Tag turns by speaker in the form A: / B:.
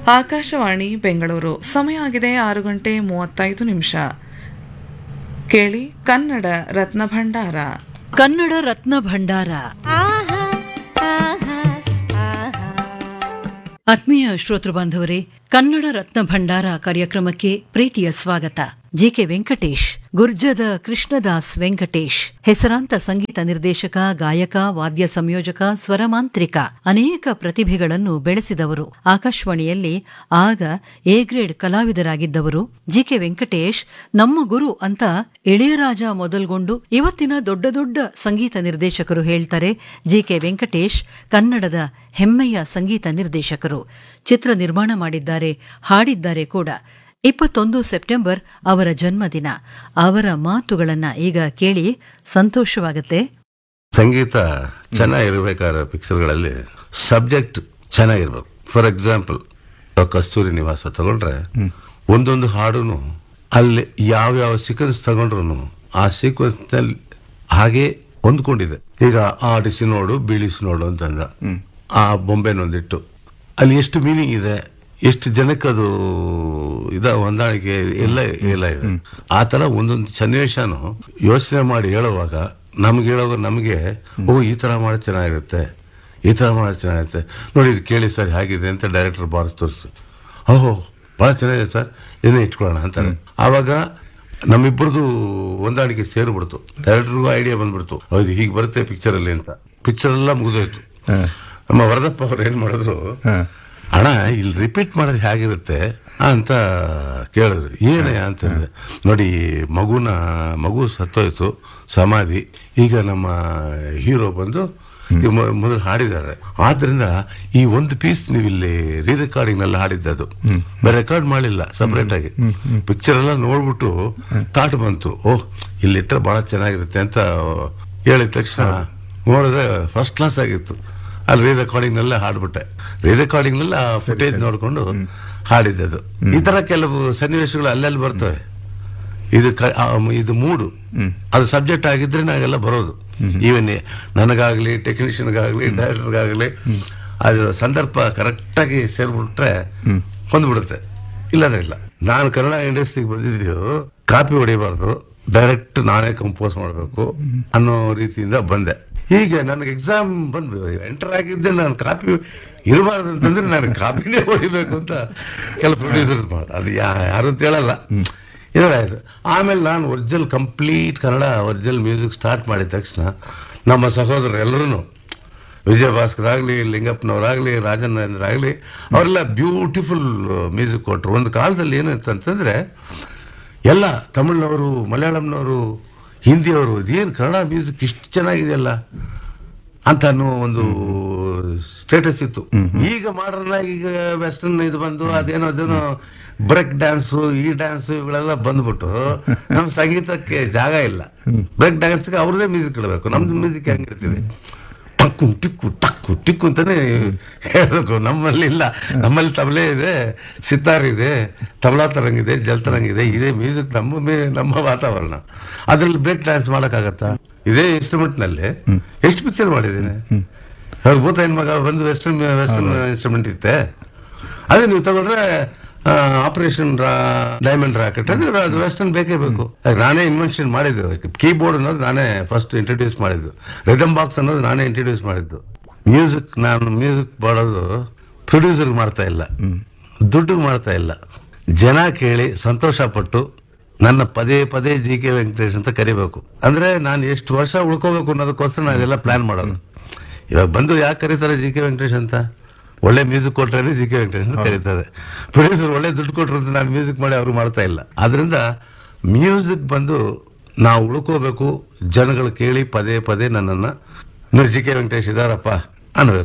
A: ಆಕಾಶವಾಣಿ ಬೆಂಗಳೂರು ಸಮಯ ಆಗಿದೆ ಆರು ಗಂಟೆ ಮೂವತ್ತೈದು ನಿಮಿಷ ಕೇಳಿ ಕನ್ನಡ ರತ್ನ ಭಂಡಾರ
B: ಕನ್ನಡ ರತ್ನ ಭಂಡಾರ ಆತ್ಮೀಯ ಶ್ರೋತೃ ಬಾಂಧವರೇ ಕನ್ನಡ ರತ್ನ ಭಂಡಾರ ಕಾರ್ಯಕ್ರಮಕ್ಕೆ ಪ್ರೀತಿಯ ಸ್ವಾಗತ ಜಿಕೆ ವೆಂಕಟೇಶ್ ಗುರ್ಜದ ಕೃಷ್ಣದಾಸ್ ವೆಂಕಟೇಶ್ ಹೆಸರಾಂತ ಸಂಗೀತ ನಿರ್ದೇಶಕ ಗಾಯಕ ವಾದ್ಯ ಸಂಯೋಜಕ ಸ್ವರಮಾಂತ್ರಿಕ ಅನೇಕ ಪ್ರತಿಭೆಗಳನ್ನು ಬೆಳೆಸಿದವರು ಆಕಾಶವಾಣಿಯಲ್ಲಿ ಆಗ ಎ ಗ್ರೇಡ್ ಕಲಾವಿದರಾಗಿದ್ದವರು ಜಿಕೆ ವೆಂಕಟೇಶ್ ನಮ್ಮ ಗುರು ಅಂತ ಇಳೆಯರಾಜ ಮೊದಲ್ಗೊಂಡು ಇವತ್ತಿನ ದೊಡ್ಡ ದೊಡ್ಡ ಸಂಗೀತ ನಿರ್ದೇಶಕರು ಹೇಳ್ತಾರೆ ಜಿಕೆ ವೆಂಕಟೇಶ್ ಕನ್ನಡದ ಹೆಮ್ಮೆಯ ಸಂಗೀತ ನಿರ್ದೇಶಕರು ಚಿತ್ರ ನಿರ್ಮಾಣ ಮಾಡಿದ್ದಾರೆ ಹಾಡಿದ್ದಾರೆ ಕೂಡ ಇಪ್ಪತ್ತೊಂದು ಸೆಪ್ಟೆಂಬರ್ ಅವರ ಜನ್ಮದಿನ ಅವರ ಮಾತುಗಳನ್ನ ಈಗ ಕೇಳಿ ಸಂತೋಷವಾಗುತ್ತೆ
C: ಸಂಗೀತ ಚೆನ್ನಾಗಿರ್ಬೇಕಾದ್ರೆ ಪಿಕ್ಚರ್ಗಳಲ್ಲಿ ಸಬ್ಜೆಕ್ಟ್ ಚೆನ್ನಾಗಿರ್ಬೇಕು ಫಾರ್ ಎಕ್ಸಾಂಪಲ್ ಕಸ್ತೂರಿ ನಿವಾಸ ತಗೊಂಡ್ರೆ ಒಂದೊಂದು ಹಾಡುನು ಅಲ್ಲಿ ಯಾವ್ಯಾವ ಸೀಕ್ವೆನ್ಸ್ ತಗೊಂಡ್ರು ಆ ಸೀಕ್ವೆನ್ಸ್ ನಲ್ಲಿ ಹಾಗೆ ಹೊಂದ್ಕೊಂಡಿದೆ ಈಗ ಆಡಿಸಿ ನೋಡು ಬೀಳಿಸಿ ನೋಡು ಅಂತಂದ ಆ ಬೊಂಬೆನೊಂದಿಟ್ಟು ಅಲ್ಲಿ ಎಷ್ಟು ಮೀನಿಂಗ್ ಇದೆ ಎಷ್ಟು ಜನಕ್ಕೆ ಅದು ಇದ ಹೊಂದಾಣಿಕೆ ಎಲ್ಲ ಎಲ್ಲ ಇದೆ ಆ ತರ ಒಂದೊಂದು ಸನ್ನಿವೇಶನು ಯೋಚನೆ ಮಾಡಿ ಹೇಳುವಾಗ ನಮ್ಗೆ ಹೇಳುವಾಗ ನಮಗೆ ಓ ಈ ತರ ಮಾಡಿ ಚೆನ್ನಾಗಿರುತ್ತೆ ಈ ತರ ಮಾಡಿ ಚೆನ್ನಾಗಿರುತ್ತೆ ನೋಡಿ ಇದು ಕೇಳಿ ಸರ್ ಹೇಗಿದೆ ಅಂತ ಡೈರೆಕ್ಟರ್ ಬಾರಿಸ್ ತೋರಿಸ್ತು ಓಹೋ ಬಹಳ ಚೆನ್ನಾಗಿದೆ ಸರ್ ಇದನ್ನೇ ಇಟ್ಕೊಳ್ಳೋಣ ಅಂತಾರೆ ಆವಾಗ ನಮ್ಮಿಬ್ಬರದು ಹೊಂದಾಣಿಕೆ ಸೇರಿಬಿಡ್ತು ಡೈರೆಕ್ಟರ್ಗೂ ಐಡಿಯಾ ಬಂದ್ಬಿಡ್ತು ಹೌದು ಹೀಗೆ ಬರುತ್ತೆ ಪಿಕ್ಚರ್ ಅಲ್ಲಿ ಅಂತ ಪಿಕ್ಚರ್ ಎಲ್ಲ ಮುಗಿದೋಯ್ತು ನಮ್ಮ ವರದಪ್ಪ ಅವ್ರು ಏನ್ ಮಾಡಿದ್ರು ಅಣ್ಣ ಇಲ್ಲಿ ರಿಪೀಟ್ ಮಾಡೋದು ಹೇಗಿರುತ್ತೆ ಅಂತ ಕೇಳಿದ್ರು ಏನಯ್ಯ ಅಂತಂದ್ರೆ ನೋಡಿ ಮಗುನ ಮಗು ಸತ್ತೋಯ್ತು ಸಮಾಧಿ ಈಗ ನಮ್ಮ ಹೀರೋ ಬಂದು ಈ ಮೊ- ಮೊದಲು ಹಾಡಿದ್ದಾರೆ ಆದ್ರಿಂದ ಈ ಒಂದು ಪೀಸ್ ನೀವು ಇಲ್ಲಿ ರೀ ರೆಕಾರ್ಡಿಂಗ್ ನಲ್ಲಿ ಹಾಡಿದ್ದದು ಬೇರೆ ರೆಕಾರ್ಡ್ ಮಾಡಿಲ್ಲ ಸಪರೇಟ್ ಆಗಿ ಪಿಕ್ಚರ್ ಎಲ್ಲ ನೋಡ್ಬಿಟ್ಟು ಥಾಟ್ ಬಂತು ಓಹ್ ಇಲ್ಲಿಟ್ರೆ ಬಹಳ ಚೆನ್ನಾಗಿರುತ್ತೆ ಅಂತ ಹೇಳಿದ ತಕ್ಷಣ ನೋಡಿದ್ರೆ ಫಸ್ಟ್ ಕ್ಲಾಸ್ ಆಗಿತ್ತು ಅಲ್ಲಿ ರೀ ರೆಕಾರ್ಡಿಂಗ್ ನಲ್ಲೇ ಹಾಡ್ಬಿಟ್ಟೆ ರೀ ರೆಕಾರ್ಡಿಂಗ್ ನಲ್ಲಿ ಆ ಫುಟೇಜ್ ನೋಡ್ಕೊಂಡು ಹಾಡಿದ್ದದು ಈ ತರ ಕೆಲವು ಸನ್ನಿವೇಶಗಳು ಅಲ್ಲೆಲ್ಲಿ ಬರ್ತವೆ ಇದು ಕ- ಆ, ಇದು ಮೂಡು ಅದು ಸಬ್ಜೆಕ್ಟ್ ಆಗಿದ್ರೆ ನಾವೆಲ್ಲ ಬರೋದು ಈವನ್ ನನಗಾಗ್ಲಿ ಟೆಕ್ನಿಷಿಯನ್ಗಾಗ್ಲಿ ಡೈರೆಕ್ಟರ್ಗಾಗ್ಲಿ ಅದು ಸಂದರ್ಭ ಕರೆಕ್ಟಾಗಿ ಸೇರ್ಬಿಟ್ರೆ ಹೊಂದ್ಬಿಡುತ್ತೆ ಇಲ್ಲದ್ರೆ ಇಲ್ಲ ನಾನು ಕನ್ನಡ ಇಂಡಸ್ಟ್ರಿಗೆ ಬಂದಿದ್ದು ಕಾಪಿ ಹೊಡಿಬಾರ್ದು ಡೈರೆಕ್ಟ್ ನಾನೇ ಕಂಪೋಸ್ ಮಾಡಬೇಕು ಅನ್ನೋ ರೀತಿಯಿಂದ ಬಂದೆ ಈಗ ನನಗೆ ಎಕ್ಸಾಮ್ ಬಂದು ಎಂಟರ್ ಆಗಿದ್ದೆ ನಾನು ಕಾಪಿ ಇರಬಾರ್ದು ಅಂತಂದ್ರೆ ನಾನು ಕಾಪಿನೇ ಹೊಡಿಬೇಕು ಅಂತ ಕೆಲವು ಪ್ರೊಡ್ಯೂಸರ್ ಮಾಡ ಅದು ಯಾ- ಯಾರು ಅಂತ ಹೇಳಲ್ಲ ಇದಾಯ್ತು ಆಮೇಲೆ ನಾನು original complete Kannada original music start ಮಾಡಿದ ತಕ್ಷಣ ನಮ್ಮ ಸಹೋದರರು ಎಲ್ಲರೂ ವಿಜಯ ಭಾಸ್ಕರ್ ಆಗಲಿ ಲಿಂಗಪ್ಪನವರಾಗಲಿ ರಾಜನೇಂದ್ರ ಆಗಲಿ ಅವರೆಲ್ಲ ಬ್ಯೂಟಿಫುಲ್ ಮ್ಯೂಸಿಕ್ ಕೊಟ್ಟರು ಒಂದು ಕಾಲದಲ್ಲಿ ಏನಿತ್ತು ಅಂತಂದರೆ ಎಲ್ಲ ತಮಿಳ್ನವರು ಮಲಯಾಳಂನವರು ಹಿಂದಿಯವರು ಇದೇನು ಕನ್ನಡ ಮ್ಯೂಸಿಕ್ ಇಷ್ಟು ಚೆನ್ನಾಗಿದೆಯಲ್ಲ ಅಂತ ಅನ್ನೋ ಒಂದು ಸ್ಟೇಟಸ್ ಇತ್ತು ಈಗ ಮಾಡರ್ನ್ ಆಗಿ ಈಗ ವೆಸ್ಟರ್ನ್ ಇದು ಬಂದು ಅದೇನೋ ಅದೇನೋ ಬ್ರೇಕ್ ಡ್ಯಾನ್ಸು ಈ ಡ್ಯಾನ್ಸ್ ಇವೆಲ್ಲ ಬಂದ್ಬಿಟ್ಟು ನಮ್ಮ ಸಂಗೀತಕ್ಕೆ ಜಾಗ ಇಲ್ಲ ಬ್ರೇಕ್ ಡ್ಯಾನ್ಸ್ಗೆ ಅವ್ರದೇ ಮ್ಯೂಸಿಕ್ ಇಡಬೇಕು ನಮ್ದು ಮ್ಯೂಸಿಕ್ ಹೆಂಗಿರ್ತೀವಿ ಟಕ್ಕು ಟಿಕ್ಕು ಟಕ್ಕು ಟಿಕ್ಕು ಅಂತಾನೆ ಹೇಳಬೇಕು ನಮ್ಮಲ್ಲಿ ಇಲ್ಲ ನಮ್ಮಲ್ಲಿ ತಬಲೆ ಇದೆ ಸಿತಾರ್ ಇದೆ ತಬಲಾ ತರಂಗಿದೆ ಜಲ್ ತರಂಗಿದೆ ಇದೇ ಮ್ಯೂಸಿಕ್ ನಮ್ಮ ಮೇ- ನಮ್ಮ ವಾತಾವರಣ ಅದ್ರಲ್ಲಿ ಬ್ರೇಕ್ ಡ್ಯಾನ್ಸ್ ಮಾಡಕ್ಕಾಗತ್ತಾ ಇದೇ ಇನ್ಸ್ಟ್ರೂಮೆಂಟ್ ನಲ್ಲಿ ಎಷ್ಟು ಪಿಕ್ಚರ್ ಮಾಡಿದ್ದೀನಿ ಅವ್ರ ಭೂತ ಹೆಣ್ಮಗ ಬಂದು ವೆಸ್ಟರ್ನ್ ವೆಸ್ಟರ್ನ್ ಇನ್ಸ್ಟ್ರೂಮೆಂಟ್ ಇತ್ತೆ ಅದೇ ನೀವು ತಗೊಂಡ್ರೆ ಆಪರೇಷನ್ ಡೈಮಂಡ್ ರಾಕೆಟ್ ಅಂದ್ರೆ ಅದು ವೆಸ್ಟರ್ನ್ ಬೇಕೇ ಬೇಕು ಅದ್ ನಾನೇ ಇನ್ವೆನ್ಷನ್ ಮಾಡಿದ್ದು ಕೀಬೋರ್ಡ್ ಅನ್ನೋದು ನಾನೇ ಫಸ್ಟ್ ಇಂಟ್ರೊಡ್ಯೂಸ್ ಮಾಡಿದ್ದು ರಿದಮ್ ಬಾಕ್ಸ್ ಅನ್ನೋದು ನಾನೇ ಇಂಟ್ರೊಡ್ಯೂಸ್ ಮಾಡಿದ್ದು ಮ್ಯೂಸಿಕ್ ನಾನು ಮ್ಯೂಸಿಕ್ ಮಾಡೋದು ಪ್ರೊಡ್ಯೂಸರ್ ಮಾಡ್ತಾ ಇಲ್ಲ ದುಡ್ಡು ಮಾಡ್ತಾ ಇಲ್ಲ ಜನ ಕೇಳಿ ಸಂತೋಷ ಪಟ್ಟು ನನ್ನ ಪದೇ ಪದೇ ಜಿ ಕೆ ವೆಂಕಟೇಶ್ ಅಂತ ಕರಿಬೇಕು ಅಂದ್ರೆ ನಾನು ಎಷ್ಟು ವರ್ಷ ಉಳ್ಕೋಬೇಕು ಅನ್ನೋದಕ್ಕೋಸ್ಕರ ನಾನು ಇದೆಲ್ಲ ಪ್ಲಾನ್ ಮಾಡೋದು ಇವಾಗ ಬಂದು ಯಾಕೆ ಕರೀತಾರೆ ಜಿ ಕೆ ವೆಂಕಟೇಶ್ ಅಂತ ಒಳ್ಳೆ ಮ್ಯೂಸಿಕ್ ಕೊಟ್ರೆ ಜಿ ಕೆ ವೆಂಕಟೇಶ್ ಅಂತ ಕರೀತಾರೆ ಪ್ರೊಡ್ಯೂಸರ್ ಒಳ್ಳೆ ದುಡ್ಡು ಕೊಟ್ಟರು ಅಂತ ನಾನು ಮ್ಯೂಸಿಕ್ ಮಾಡಿ ಅವರು ಮಾಡ್ತಾ ಇಲ್ಲ ಆದ್ರಿಂದ ಮ್ಯೂಸಿಕ್ ಬಂದು ನಾವು ಉಳ್ಕೋಬೇಕು ಜನಗಳು ಕೇಳಿ ಪದೇ ಪದೇ ನನ್ನನ್ನು ನೋಡಿ ಜಿ ಕೆ ವೆಂಕಟೇಶ್ ಇದಾರಪ್ಪ ಅನ್ಬೇಕು